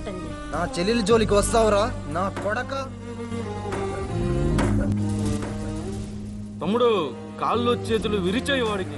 కొట్టండి నా చెల్లెలి జోలికి వస్తావురా నా కొడక తమ్ముడు కాళ్ళు చేతులు విరిచాయి వాడికి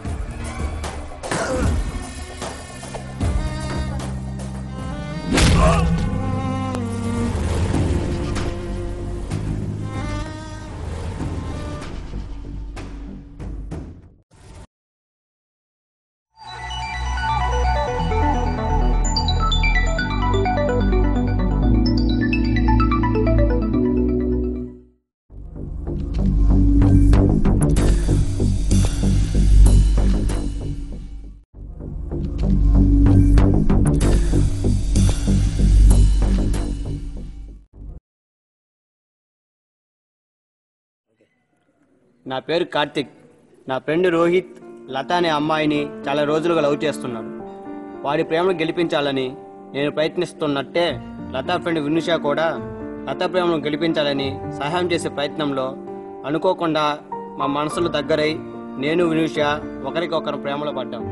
నా పేరు కార్తిక్ నా ఫ్రెండ్ రోహిత్ లత అనే అమ్మాయిని చాలా రోజులుగా లవ్ చేస్తున్నాడు వాడి ప్రేమను గెలిపించాలని నేను ప్రయత్నిస్తున్నట్టే లతా ఫ్రెండ్ వినుష కూడా లత ప్రేమను గెలిపించాలని సహాయం చేసే ప్రయత్నంలో అనుకోకుండా మా మనసులు దగ్గరై నేను వినుష ఒకరికొకరు ప్రేమలో పడ్డాం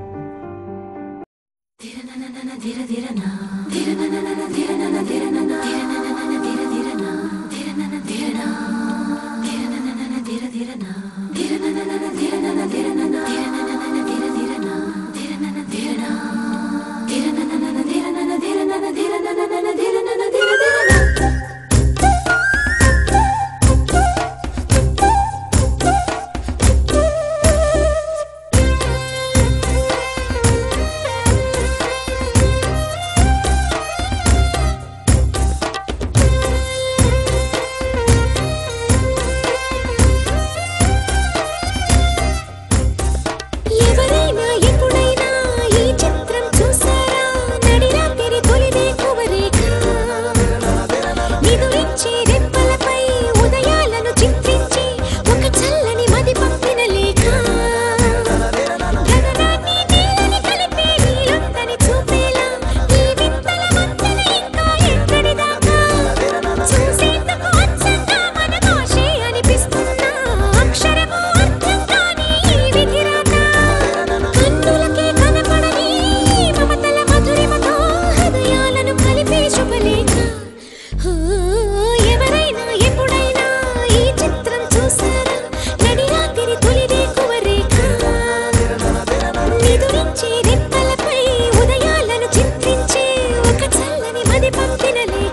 ఎవరైనా ఎప్పుడైనా ఈ చిత్రం చూసారా నడిరాత్రి తొలిదే కువరేఖ నిదురించే రెప్పలపై ఉదయాలను చిత్రించి ఒక చల్లని మది పంపిన లేఖ గగనాన్ని నీలని కలిపే నీలుందని చూపేలా ఈ వింతల వంతెన ఇంకా ఎక్కడి దాకా చూసేందుకు అచ్చంగా మన భాషే అనిపిస్తున్నా అక్షరము అర్థం కాని ఈ విధిరాత కన్నులకే కనపడని మమతల మధురిమతో హృదయాలను కలిపే శుభలేఖ ఓ, ఎవరైనా ఎప్పుడైనా ఈ చిత్రం చూసారా నడిరాత్రి తొలిదే కువరేఖ నిదురించే రెప్పలపై ఉదయాలను చిత్రించే ఒక చల్లని మది పంపిన లేఖ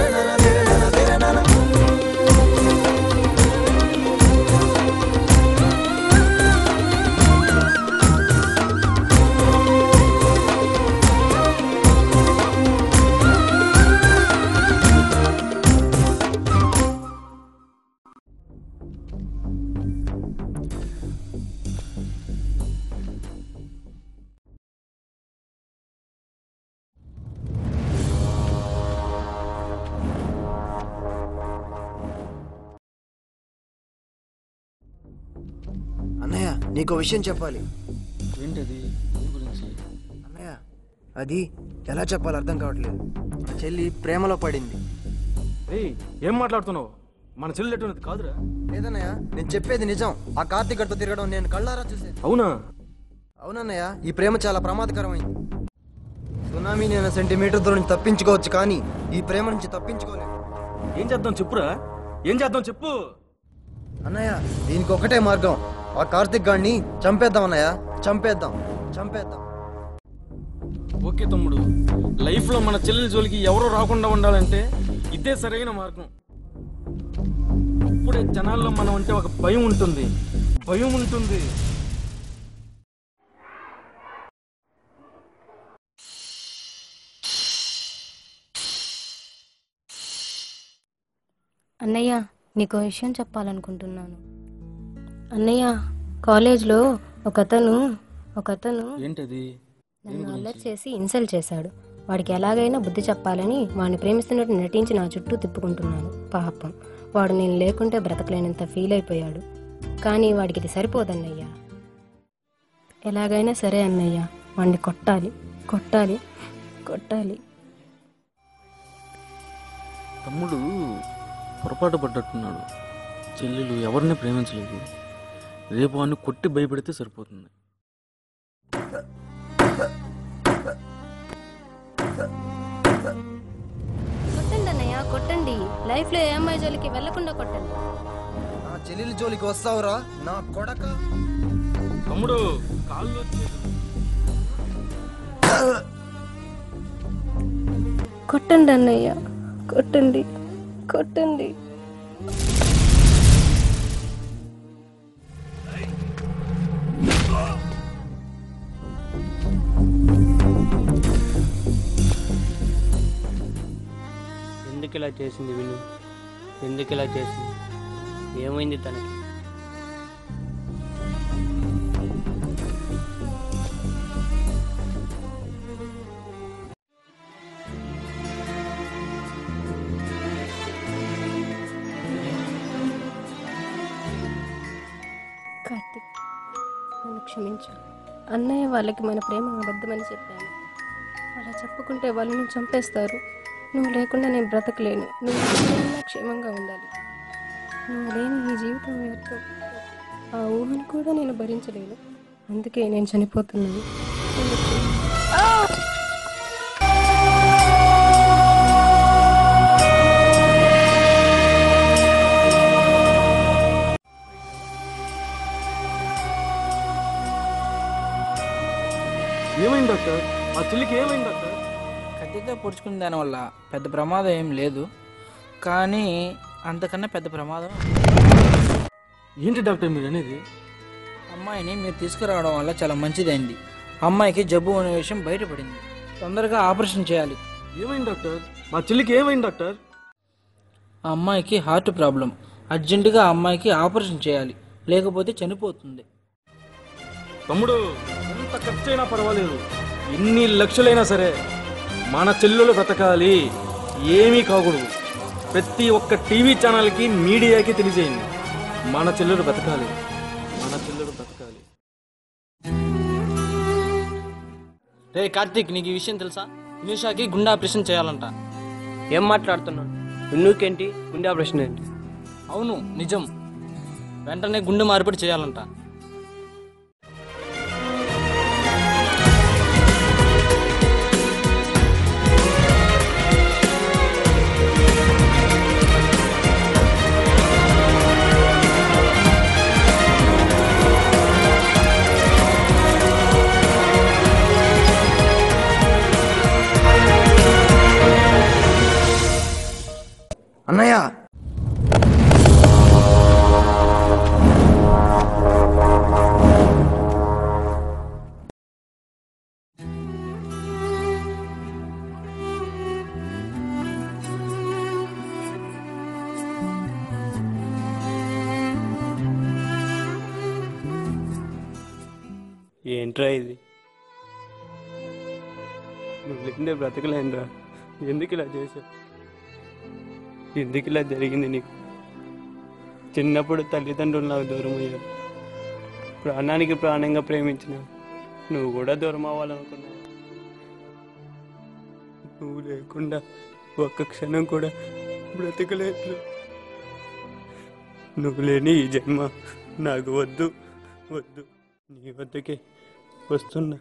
అన్నయ్య నీకు విషయం చెప్పాలి ఏంటది దేని గురించి అన్నయ్య అది ఎలా చెప్పాలి అర్థం కావట్లేదు నా చెల్లి ప్రేమలో పడింది ఏయ్ ఏం మాట్లాడుతున్నావు మన చెల్లి ఎటువంటిది కాదురా లేదన్నయ్య నేను చెప్పేది నిజం ఆ కార్తీక్ గడితో తిరగడం నేను కళ్ళారా చూసాను అవునా అవునన్నయ్య ఈ ప్రేమ చాలా ప్రమాదకరమైంది సునామీ నేను సెంటీమీటర్ దూరం నుంచి తప్పించుకోవచ్చు కానీ ఈ ప్రేమ నుంచి తప్పించుకోలేను ఏం చేద్దాం చెప్పురా ఏం చేద్దాం చెప్పు అన్నయ్య దీనికి ఒకటే మార్గం ఆ కార్తిక్ గాడిని చంపేద్దాం అన్నయ్య చంపేద్దాం చంపేద్దాం ఓకే తమ్ముడు లైఫ్ లో మన చెల్లెలి జోలికి ఎవరు రాకుండా ఉండాలంటే ఇదే సరైన మార్గం ఇప్పుడే జనాల్లో మనం అంటే ఒక భయం ఉంటుంది భయం ఉంటుంది అన్నయ్య నీకు విషయం చెప్పాలనుకుంటున్నాను అన్నయ్య కాలేజ్లో ఒకతను ఒకతను ఏంటది నన్ను అల్లరి చేసి ఇన్సల్ట్ చేశాడు వాడికి ఎలాగైనా బుద్ధి చెప్పాలని వాడిని ప్రేమిస్తున్నట్టు నటించి నా చుట్టూ తిప్పుకుంటున్నాను పాపం వాడు నేను లేకుంటే బ్రతకలేనంత ఫీల్ అయిపోయాడు కానీ వాడికి ఇది సరిపోదన్నయ్య ఎలాగైనా సరే అన్నయ్య వాడిని కొట్టాలి కొట్టాలి కొట్టాలి తమ్ముడు పొరపాటు పడ్డట్టున్నాడు చెల్లెలు ఎవరిని ప్రేమించలేదు రేపు వాడిని కొట్టి భయపెడితే సరిపోతుంది కొట్టండి లైఫ్లో ఏ అమ్మాయి జోలికి వెళ్లకుండా కొట్టండి నా చెల్లెలి జోలికి వస్తావురా నా కొడక తమ్ముడు కాళ్ళు వచ్చేది. కొట్టండి అన్నయ్య కొట్టండి కొట్టండి ఎందుకు ఇలా చేసింది విను ఎందుకు ఇలా చేసింది ఏమైంది తనకి కార్తిక్ నన్ను క్షమించు అన్నయ్య వాళ్ళకి మన ప్రేమ అబద్ధమని చెప్పాను అలా చెప్పుకుంటే వాళ్ళని చంపేస్తారు నువ్వు లేకుండా నేను బ్రతకలేను నువ్వు ఎక్కడైనా క్షేమంగా ఉండాలి నువ్వు లేని ఈ జీవితం వ్యర్థం ఆ ఊహను కూడా నేను భరించలేను అందుకే నేను చనిపోతున్నాను నన్ను క్షమించు. ఏమైంది డాక్టర్ ఆ చెల్లికి ఏమైంది డాక్టర్ కత్తితో పొడుచుకున్న దానివల్ల పెద్ద ప్రమాదం ఏం లేదు కానీ అంతకన్నా పెద్ద ప్రమాదం ఏంటి డాక్టర్ మీరు అనేది అమ్మాయిని మీరు తీసుకురావడం వల్ల చాలా మంచిదైంది అమ్మాయికి జబ్బు అనే విషయం బయటపడింది తొందరగా ఆపరేషన్ చేయాలి ఏమైంది డాక్టర్ మా చెల్లికి ఏమైంది డాక్టర్ ఆ అమ్మాయికి హార్ట్ ప్రాబ్లం అర్జెంటుగా ఆ అమ్మాయికి ఆపరేషన్ చేయాలి లేకపోతే చనిపోతుంది తమ్ముడు ఎంత ఖర్చైనా పర్వాలేదు ఎన్ని లక్షలైనా సరే మన చెల్లెలు బ్రతకాలి ఏమీ కాకూడదు ప్రతి ఒక్క టీవీ ఛానల్కి మీడియాకి తెలియజేయండి మన చెల్లెలు బ్రతకాలి మన చెల్లెలు బ్రతకాలి రే కార్తీక్ నీకు ఈ విషయం తెలుసా నిమిషాకి గుండె ఆపరేషన్ చేయాలంట ఏం మాట్లాడుతున్నావు విన్నుకేంటి గుండె ఆపరేషన్ ఏంటి అవును నిజం వెంటనే గుండె మార్పిడి చేయాలంట అన్నయ్య ఏంట్రా ఇది నువ్వు లేదే బ్రతకలేనురా ఎందుకు ఇలా చేశావు ఎందుకు ఇలా జరిగింది నీకు చిన్నప్పుడు తల్లిదండ్రులు నాకు దూరం అయ్యారు ప్రాణానికి ప్రాణంగా ప్రేమించిన నువ్వు కూడా దూరం అవ్వాలనుకున్నావు నువ్వు లేకుండా ఒక్క క్షణం కూడా బ్రతకలేదు నువ్వు లేని ఈ జన్మ నాకు వద్దు వద్దు నీ వద్దకే వస్తున్నా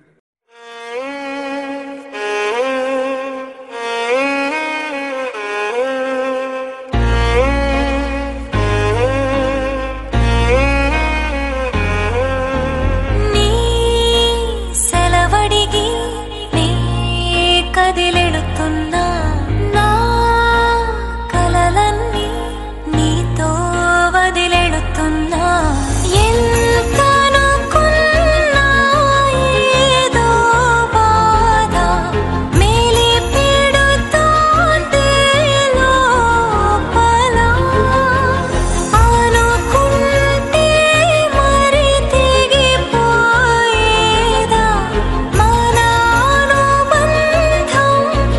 నీ సెలవడిగి నీ కదిలెడుతున్నా నా కలలన్నీ నీతో వదిలెడుతున్నా ఎంతనుకున్నా ఏదో బాధ మేలి పెడుతోంది లోపల అనుకుంటే మరి తెగిపోయేదా మన అనుబంధం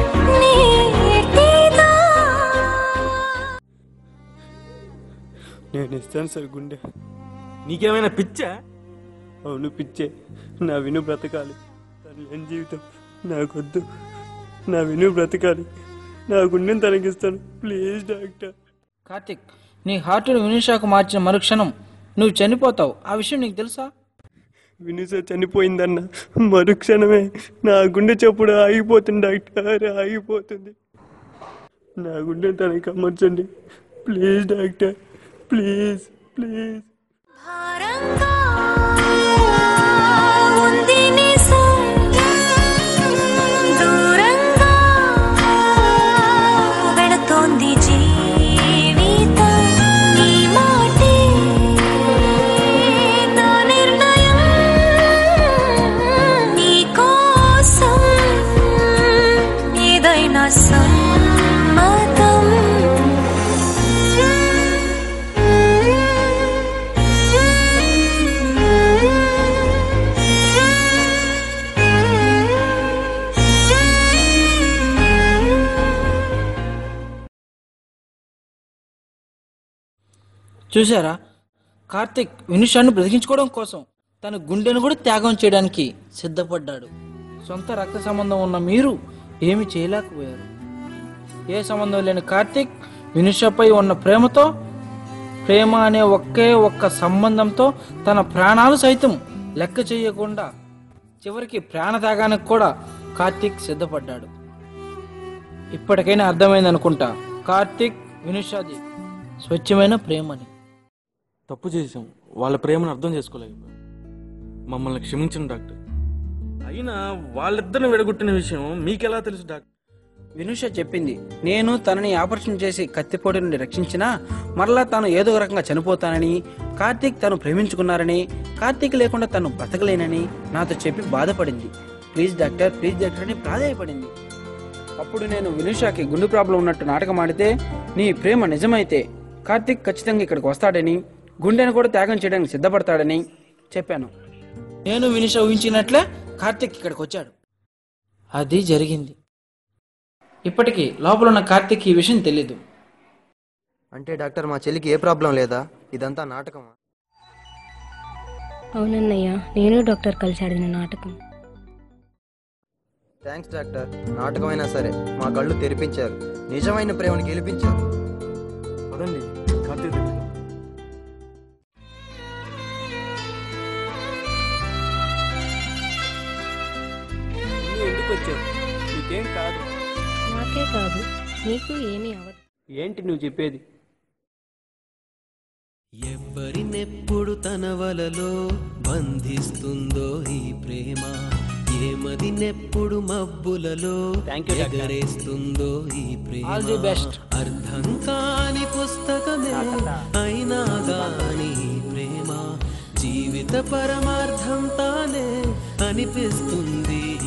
నీటిదా నేను ఇస్తాను సార్ గుండె నీకేమైనా పిచ్చా అవును పిచ్చే నా విను బ్రతకాలి తను లేని జీవితం నాకొద్దు నా విను బ్రతకాలి నా గుండెని తనకిస్తాను ప్లీజ్ డాక్టర్ కార్తిక్ నీ హార్ట్ను వినిషాకు మార్చిన మరుక్షణం నువ్వు చనిపోతావు ఆ విషయం నీకు తెలుసా విను సార్ చనిపోయిందన్న మరుక్షణమే నా గుండె చప్పుడు ఆగిపోతుంది డాక్టర్ ఆగిపోతుంది నా గుండె తనకి అమ్మర్చండి ప్లీజ్ డాక్టర్ ప్లీజ్ ప్లీజ్ భారంగా ఉంది నిజం దూరంగా వెళుతోంది జీవితం నీ మాటే నా నిర్ణయం నీ కోసం ఏదైనా సమ్మతం చూసారా కార్తిక్ వినుషాన్ని బ్రతికించుకోవడం కోసం తన గుండెను కూడా త్యాగం చేయడానికి సిద్ధపడ్డాడు సొంత రక్త సంబంధం ఉన్న మీరు ఏమి చేయలేకపోయారు ఏ సంబంధం లేని కార్తిక్ వినుషపై ఉన్న ప్రేమతో ప్రేమ అనే ఒకే ఒక్క సంబంధంతో తన ప్రాణాలు సైతం లెక్క చేయకుండా చివరికి ప్రాణత్యాగానికి కూడా కార్తిక్ సిద్ధపడ్డాడు ఇప్పటికైనా అర్థమైంది అనుకుంటా కార్తిక్ వినుషాది స్వచ్ఛమైన ప్రేమని తప్పు చేసాం వాళ్ళ ప్రేమను అర్థం చేసుకోలేకపోయాం మమ్మల్ని క్షమించండి డాక్టర్ అయినా వాళ్ళిద్దరిని విడగొట్టిన విషయం మీకెలా తెలుసు డాక్టర్ వినుష చెప్పింది నేను తనని ఆపరేషన్ చేసి కత్తిపోటు నుండి రక్షించినా మరలా తాను ఏదో ఒక రకంగా చనిపోతానని కార్తీక్ తను ప్రేమించుకున్నారని కార్తీక్ లేకుండా తను బ్రతకలేనని నాతో చెప్పి బాధపడింది ప్లీజ్ డాక్టర్ ప్లీజ్ డాక్టర్ అని ప్రాధాయపడింది అప్పుడు నేను వినుషాకి గుండె ప్రాబ్లం ఉన్నట్టు నాటకం ఆడితే నీ ప్రేమ నిజమైతే కార్తీక్ ఖచ్చితంగా ఇక్కడికి వస్తాడని గుండెను కూడా త్యాగం చేయడానికి సిద్ధపడతాడని చెప్పాను నేను వినుష ఊహించినట్లే కార్తీక్ ఇక్కడికి వచ్చాడు అది జరిగింది ఇప్పటికీ లోపల ఉన్న కార్తీక్ ఈ విషయం తెలీదు అంటే డాక్టర్ మా చెల్లికి ఏ ప్రాబ్లం లేదా ఇదంతా నాటకమా అవునన్నయ్య నేను డాక్టర్ కలిసి ఆడిన నాటకం థ్యాంక్స్ డాక్టర్ నాటకమైనా సరే మా కళ్ళు తెరిపించారు నిజమైన ప్రేమను గెలిపించారు పదండి కార్తీక్ దగ్గరికి. నువ్వు ఎందుకు వచ్చావు నీకేం కాదు నాకే కాదు నీకు ఏమీ అవ్వదు ఏంటి నువ్వు చెప్పేది ఎవ్వరినెప్పుడు తన వలలో బంధిస్తుందో ఈ ప్రేమ ఏమదినెప్పుడు మబ్బులలో Thank you, doctor. ఎగరేస్తుందో ఈ ఆల్ ది ప్రేమ బెస్ట్ అర్థం కాని పుస్తకమే అయినా గాని ఈ ప్రేమ జీవిత పరమార్థం తానే అనిపిస్తుంది